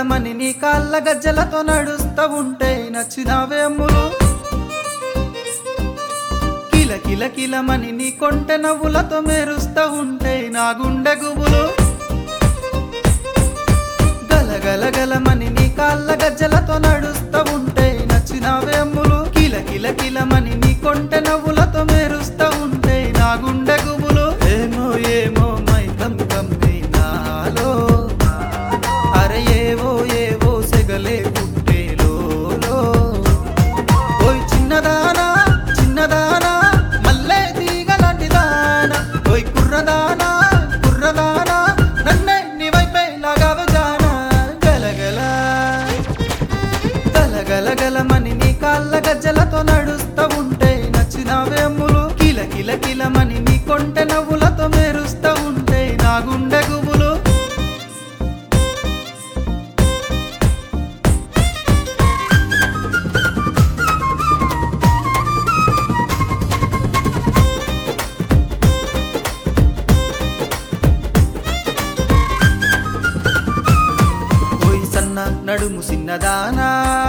గలగలమని నీ కాళ్ళ గజ్జలతో నడుస్తా ఉంటే నచ్చినావే అమ్ములు కిల కిల కిలమని నీ కొంటె నవ్వులతో మెరుస్తా ఉంటే నా గుండె గుబులు గలగల గలమని నీ కాళ్ళ గజ్జలతో నడుస్తా ఉంటే నచ్చినావే అమ్ములు కిల కిల కిలమని నీ కొంటె నవ్వులతో మెరుస్తా ఉంటే నా గుండె గుబులు ఏమో ఏమో మైకం కమ్మి నాలో అరే ఏవో ఏవో సెగలే పుట్టేలో ఓయ్ చిన్నదానా చిన్నదానా మల్లె తీగలాంటి దానా ఓయ్ కుర్రదానా కుర్రదానా నన్నే నీ వైపే లాగావు జానా గలగల గలగలగలమని నీ కాళ్ళ గజ్జలతో నడుస్తా ఉంటే నచ్చినావే అమ్ములు కిల కిల కిలమని నీ కొంటె నవ్వులతో మెరుస్తా ఉంటే నా గుండె గుబులు ఓయ్ సన్న నడుము సిన్నదానా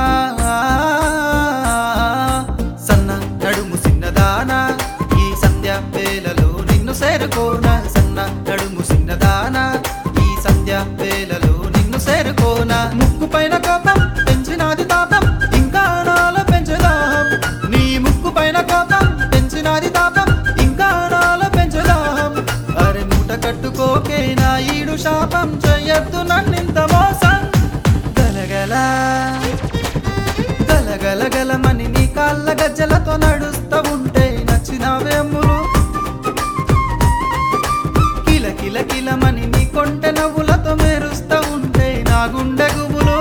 సన్న నడుము సిన్నదానా ఈ సంధ్య వేళలో నిన్ను చేరుకోనా సన్న నడుము సిన్నదానా ఈ సంధ్య వేళలో నిన్ను చేరుకోనా ముక్కు పైన కోపం పెంచినాది తాపం ఇంకా నాలో పెంచుదాం నీ ముక్కు పైన కోపం పెంచినాది తాపం ఇంకా నాలో పెంచుదాం అరే మూట కట్టుకోకే నా ఈడు శాపం చెయ్యొద్దు నన్నింత మోసం గలగల గలగలగలమని నీ కాళ్ళ గజ్జలతో నడుస్తా ఉంటే నచ్చినావే అమ్ములు కిల కిల కిలమని నీ కొంటె నవ్వులతో మెరుస్తా ఉంటే నా గుండె గుబులు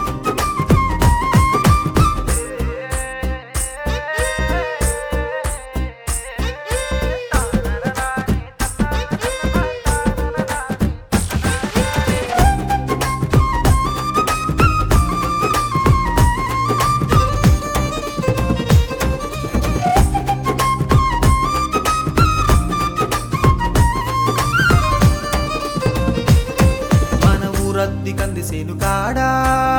మన ఊరద్ది కంది సేను కాడా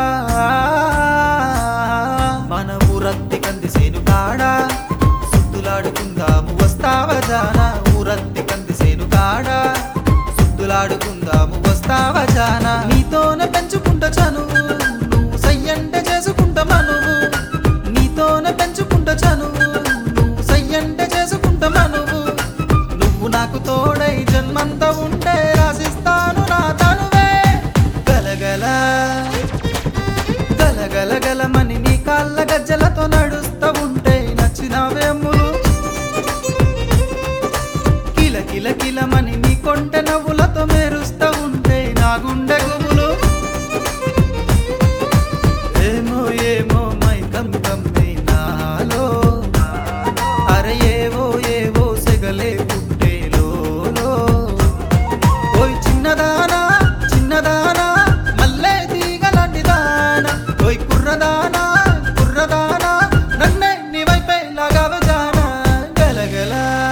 మన ఊరద్ది కంది సేను కాడా సుద్దులాడుకుందాము వస్తావా జానా ఊరద్ది కంది సేను కాడా సుద్దులాడుకుందాము వస్తావా జానా నీతోనే పెంచుకుంటా చనువు నువ్వు సయ్యంటే చేసుకుంటా మనువు నీతోనే పెంచుకుంటా చనువు నువ్వు సయ్యంటే చేసుకుంటా మనువు నువ్వు నాకు తోడై జన్మంతా ఉంటే రాసిస్తాను నా తనువే గలగల గలగలగలమని నీ కాళ్ళ గజ్జలతో నడుస్తా ఉంటే నచ్చినావే అమ్ములు కిల కిల కిలమని నీ కొంటె నవ్వులతో మెరుస్తా ఉంటే నా గుండె గుబులు ఏమో ఏమో మైకం కమ్మి నాలో అరే ఏవో ఏవో సెగలే పుట్టేలో ఓయ్ చిన్నదానా చిన్నదానా మల్లె తీగలాంటి దానా ఓయ్ కుర్రదానా కుర్రదానా నన్నే నీ వైపే లాగావు జానా గలగల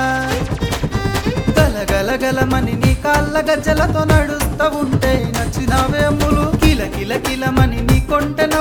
గలగలగలమని నీ కాళ్ళ గజ్జలతో నడుస్తా ఉంటే నచ్చినావే అమ్ములు కిల కిల కిలమని నీ కొంటె